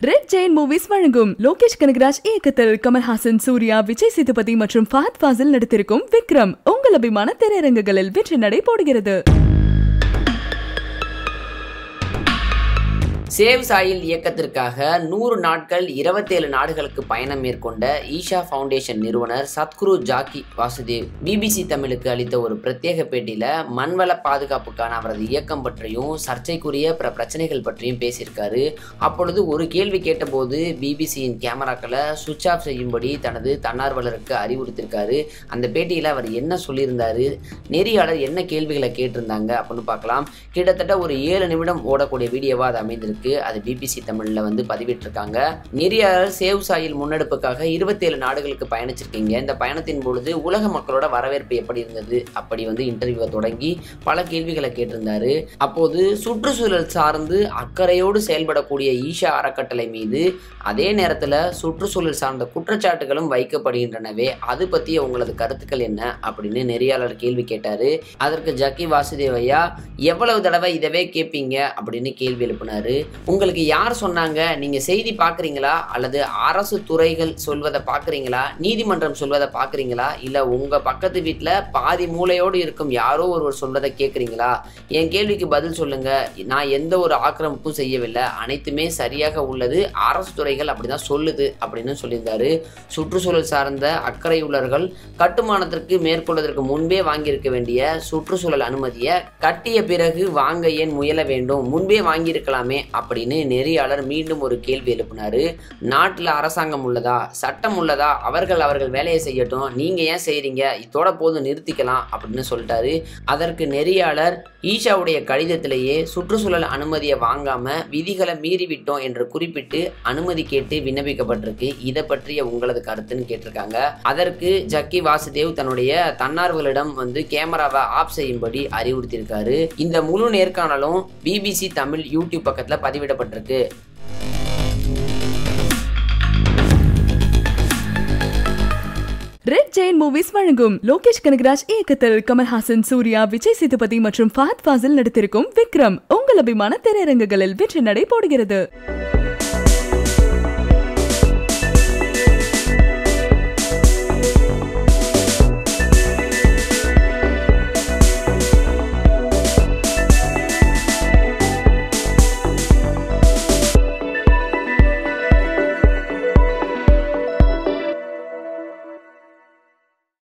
red Jain movies வழங்கும் லோகேஷ் கனகராஜ் இயக்கத்தில் கமல்ஹாசன் சூர்யா விஜய் சேதுபதி மற்றும் ஃபஹத் ஃபாசில் நடித்திருக்கும் விக்ரம் உங்கள் அபிமான திரையரங்குகளில் வெற்றி நடை போடுகிறது சேவ் சாயில் இயக்கத்திற்காக நூறு நாட்கள் இருபத்தேழு நாடுகளுக்கு பயணம் மேற்கொண்ட ஈஷா ஃபவுண்டேஷன் நிறுவனர் சத்குரு ஜாக்கி வாசுதேவ் பிபிசி தமிழுக்கு அளித்த ஒரு பிரத்யேக பேட்டியில மண்வள பாதுகாப்புக்கான அவரது இயக்கம் பற்றியும் சர்ச்சைக்குரிய பிற பிரச்சனைகள் பற்றியும் பேசியிருக்காரு அப்பொழுது ஒரு கேள்வி கேட்டபோது பிபிசியின் கேமராக்களை சுவிட்ச் ஆஃப் செய்யும்படி தனது தன்னார்வலருக்கு அறிவுறுத்திருக்காரு அந்த பேட்டியில் அவர் என்ன சொல்லியிருந்தாரு நெறியாளர் என்ன கேள்விகளை கேட்டிருந்தாங்க அப்படின்னு பார்க்கலாம் கிட்டத்தட்ட ஒரு ஏழு நிமிடம் ஓடக்கூடிய வீடியோவா அது அமைந்திருக்கு அது பிபிசி தமிழில் வந்து பதிவிட்டிருக்காங்க நெறியாளர் சேவ் சாயில் முன்னெடுப்புக்காக இருபத்தேழு நாடுகளுக்கு பயணிச்சிருக்கீங்க இந்த பயணத்தின் பொழுது உலக மக்களோட வரவேற்பு எப்படி இருந்தது அப்படி வந்து இன்டர்வியூவை தொடங்கி பல கேள்விகளை கேட்டிருந்தாரு அப்போது சுற்றுச்சூழல் சார்ந்து அக்கறையோடு செயல்படக்கூடிய ஈஷா அறக்கட்டளை மீது அதே நேரத்தில் சுற்றுச்சூழல் சார்ந்த குற்றச்சாட்டுகளும் வைக்கப்படுகின்றனவே அது பற்றிய உங்களது கருத்துக்கள் என்ன அப்படின்னு நெறியாளர் கேள்வி கேட்டாரு அதற்கு ஜக்கி வாசுதேவையா எவ்வளவு தடவை இதவே கேட்பீங்க அப்படின்னு கேள்வி எழுப்பினாரு உங்களுக்கு யார் சொன்னாங்க நீங்க செய்தி பார்க்குறீங்களா அல்லது அரசு துறைகள் சொல்வதை பார்க்குறீங்களா நீதிமன்றம் சொல்வதை பார்க்குறீங்களா இல்லை உங்க பக்கத்து வீட்டில் பாதி மூளையோடு இருக்கும் யாரோ ஒருவர் சொல்வதை கேட்குறீங்களா என் கேள்விக்கு பதில் சொல்லுங்க நான் எந்த ஒரு ஆக்கிரமிப்பும் செய்யவில்லை அனைத்துமே சரியாக உள்ளது அரசு துறைகள் அப்படிதான் சொல்லுது அப்படின்னு சொல்லியிருந்தாரு சுற்றுச்சூழல் சார்ந்த அக்கறையுள்ளவர்கள் கட்டுமானத்திற்கு மேற்கொள்வதற்கு முன்பே வாங்கியிருக்க வேண்டிய சுற்றுச்சூழல் அனுமதியை கட்டிய பிறகு வாங்க ஏன் முயல வேண்டும் முன்பே வாங்கியிருக்கலாமே அப்படின்னு நெறியாளர் மீண்டும் ஒரு கேள்வி எழுப்பினாரு நாட்டில் அரசாங்கம் உள்ளதா சட்டம் உள்ளதா அவர்கள் அவர்கள் வேலையை செய்யட்டும் நீங்க ஏன் செய்றீங்க இதோட போதும் நிறுத்திக்கலாம் அப்படின்னு சொல்லிட்டாரு அதற்கு நெறியாளர் ஈஷாவுடைய கடிதத்திலேயே சுற்றுச்சூழல் அனுமதியை வாங்காம விதிகளை மீறிவிட்டோம் என்று குறிப்பிட்டு அனுமதி கேட்டு விண்ணப்பிக்கப்பட்டிருக்கு இதை பற்றிய உங்களது கருத்துன்னு கேட்டிருக்காங்க அதற்கு ஜக்கி வாசுதேவ் தன்னுடைய தன்னார்வலிடம் வந்து கேமராவை ஆஃப் செய்யும்படி அறிவுறுத்தியிருக்காரு இந்த முழு நேர்காணலும் பிபிசி தமிழ் யூடியூப் பக்கத்துல பதிவிடப்பட்டிருக்கு ரெட் ஜெயின் மூவிஸ் வழங்கும் லோகேஷ் கனகராஜ் இயக்கத்தில் கமல்ஹாசன் சூர்யா விஜய் சேதுபதி மற்றும் ஃபஹத் ஃபாசில் நடித்திருக்கும் விக்ரம் உங்கள் அபிமான திரையரங்குகளில் வெற்றி நடை போடுகிறது